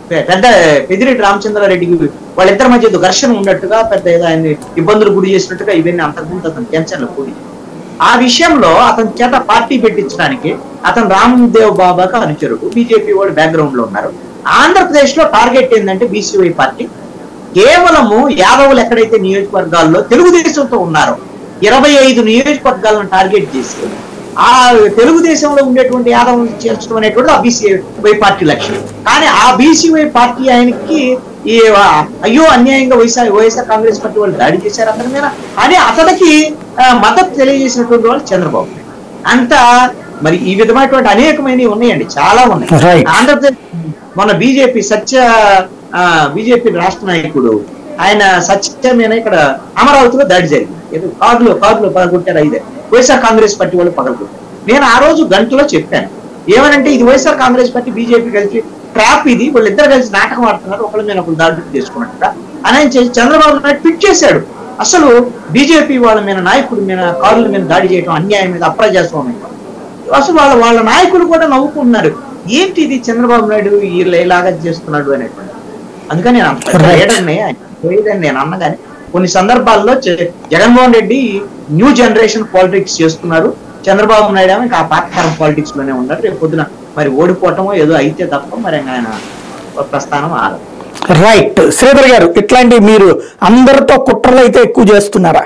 పె- పెద్ద పెద్దిరెడ్డి రామచంద్రారెడ్డికి వాళ్ళిద్దరి మధ్య ఏదో ఘర్షణ ఉన్నట్టుగా పెద్ద ఏదో ఆయన ఇబ్బందులు గురి చేసినట్టుగా ఇవన్నీ అంతకుముందు అతను టెన్షన్లో కూడి ఆ విషయంలో అతని చేత పార్టీ పెట్టించడానికి అతను రామ్దేవ్ బాబాకు అనుచరుడు బీజేపీ వాళ్ళు బ్యాక్గ్రౌండ్ లో ఉన్నారు ఆంధ్రప్రదేశ్ లో టార్గెట్ ఏంటంటే బీసీవై పార్టీ కేవలము యాదవులు ఎక్కడైతే నియోజకవర్గాల్లో తెలుగుదేశంతో ఉన్నారో ఇరవై ఐదు నియోజకవర్గాలను టార్గెట్ చేసి ఆ తెలుగుదేశంలో ఉండేటువంటి యాదవులు చేర్చడం అనేటువంటి ఆ బీసీవై పార్టీ లక్ష్యం కానీ ఆ బీసీవై పార్టీ ఆయనకి ఈ ఆ, అయ్యో అన్యాయంగా వైఎస్ఆర్ వైఎస్ఆర్ కాంగ్రెస్ పార్టీ వాళ్ళు దాడి చేశారు అతని మీద అని అతనికి ఆ, మద్దతు తెలియజేసినటువంటి వాళ్ళు చంద్రబాబు నాయుడు. అంత మరి ఈ విధమైనటువంటి అనేకమైనవి ఉన్నాయండి చాలా ఉన్నాయి Right. ఆంధ్రప్రదేశ్ మన బీజేపీ సత్య బీజేపీ రాష్ట్ర నాయకుడు ఆయన సత్యమేన ఇక్కడ అమరావతిలో దాడి జరిగింది ఏదో కారులో కారులో పగలగొట్టారు ఐదే వైఎస్ఆర్ కాంగ్రెస్ పార్టీ వాళ్ళు పగలగొట్టారు నేను ఆ రోజు గంటలో చెప్పాను ఏమనంటే ఇది వైఎస్ఆర్ కాంగ్రెస్ పార్టీ బీజేపీ కలిసి ట్రాప్ ఇది వాళ్ళిద్దరు కలిసి నాటకం ఆడుతున్నారు ఒకళ్ళ మీద ఒకళ్ళు దాడి చేసుకున్నట్టుగా అని ఆయన చేసి చంద్రబాబు నాయుడు ట్వీట్ చేశాడు అసలు బీజేపీ వాళ్ళ మీద నాయకుడి మీద కారుల మీద దాడి చేయడం అన్యాయం మీద అప్రజాస్వామ్యం అసలు వాళ్ళ వాళ్ళ నాయకులు కూడా నవ్వుకుంటున్నారు ఏంటి ఇది చంద్రబాబు నాయుడు వీళ్ళు ఇలాగా చేస్తున్నాడు అనేటువంటి అందుకని నేను అంత Right. లేడని లేదని నేను అన్నగాని కొన్ని సందర్భాల్లో చ- Jaganmohan Reddy new generation politics చేస్తున్నారు చంద్రబాబు నాయుడు ఏమో ఇంకా ఆ పాతకాలం పాలిటిక్స్ లోనే ఉన్నారు రేపు పొద్దున మరి ఓడిపోవటమో ఏదో అయితే తప్ప మరి ఇంకా ఆయన ప్రస్థానం ఆగదు రైట్ శ్రీధర్ గారు ఇట్లాంటి మీరు అందరితో కుట్రలు అయితే ఎక్కువ చేస్తున్నారా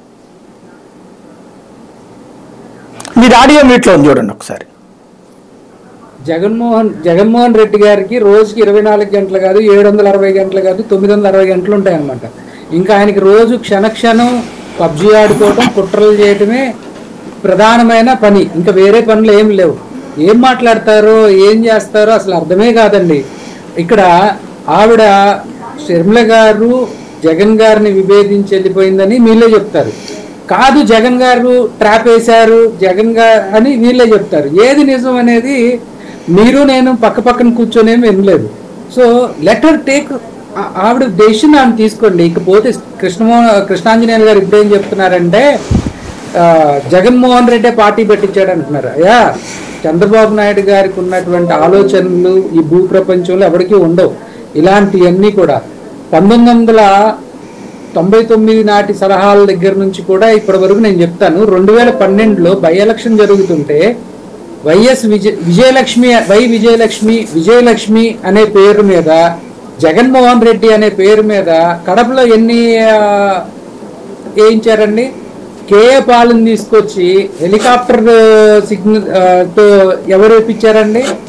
మీరు ఆడియో మీట్లో ఉంది చూడండి ఒకసారి జగన్మోహన్ జగన్మోహన్ రెడ్డి గారికి రోజుకి ఇరవై నాలుగు గంటలు కాదు ఏడు వందల అరవై గంటలు కాదు తొమ్మిది వందల అరవై గంటలు ఉంటాయన్నమాట ఇంకా ఆయనకి రోజు క్షణక్షణం పబ్జి ఆడుకోవటం కుట్రలు చేయటమే ప్రధానమైన పని ఇంకా వేరే పనులు ఏం లేవు ఏం మాట్లాడతారో ఏం చేస్తారో అసలు అర్థమే కాదండి ఇక్కడ ఆవిడ షర్మిల గారు జగన్ గారిని విభేదించి వెళ్ళిపోయిందని వీళ్ళే చెప్తారు కాదు జగన్ గారు ట్రాప్ వేశారు జగన్ గారు అని వీళ్ళే చెప్తారు ఏది నిజం అనేది మీరు నేను పక్క పక్కన కూర్చొనేమి వినలేదు సో లెటర్ టేక్ ఆవిడ డెసిషన్ ఆమె తీసుకోండి ఇకపోతే కృష్ణమోహన్ కృష్ణాంజనేయులు గారు ఇప్పుడు ఏం చెప్తున్నారంటే ఆ, జగన్మోహన్ రెడ్డి పార్టీ పెట్టించాడు అంటున్నారు అయ్యా చంద్రబాబు నాయుడు గారికి ఉన్నటువంటి ఆలోచనలు ఈ భూ ప్రపంచంలో ఎవరికీ ఉండవు ఇలాంటివన్నీ కూడా పంతొమ్మిది వందల తొంభై తొమ్మిది నాటి సలహాల దగ్గర నుంచి కూడా ఇప్పటి వరకు నేను చెప్తాను రెండు వేల పన్నెండులో బై ఎలక్షన్ జరుగుతుంటే వైఎస్ విజయ విజయలక్ష్మి వై విజయలక్ష్మి విజయలక్ష్మి అనే పేరు మీద జగన్మోహన్ రెడ్డి అనే పేరు మీద కడపలో ఎన్ని ఆ, వేయించారండి కేఏ పాలను తీసుకొచ్చి హెలికాప్టర్ సిగ్నల్ తో ఎవరు వేయించారండి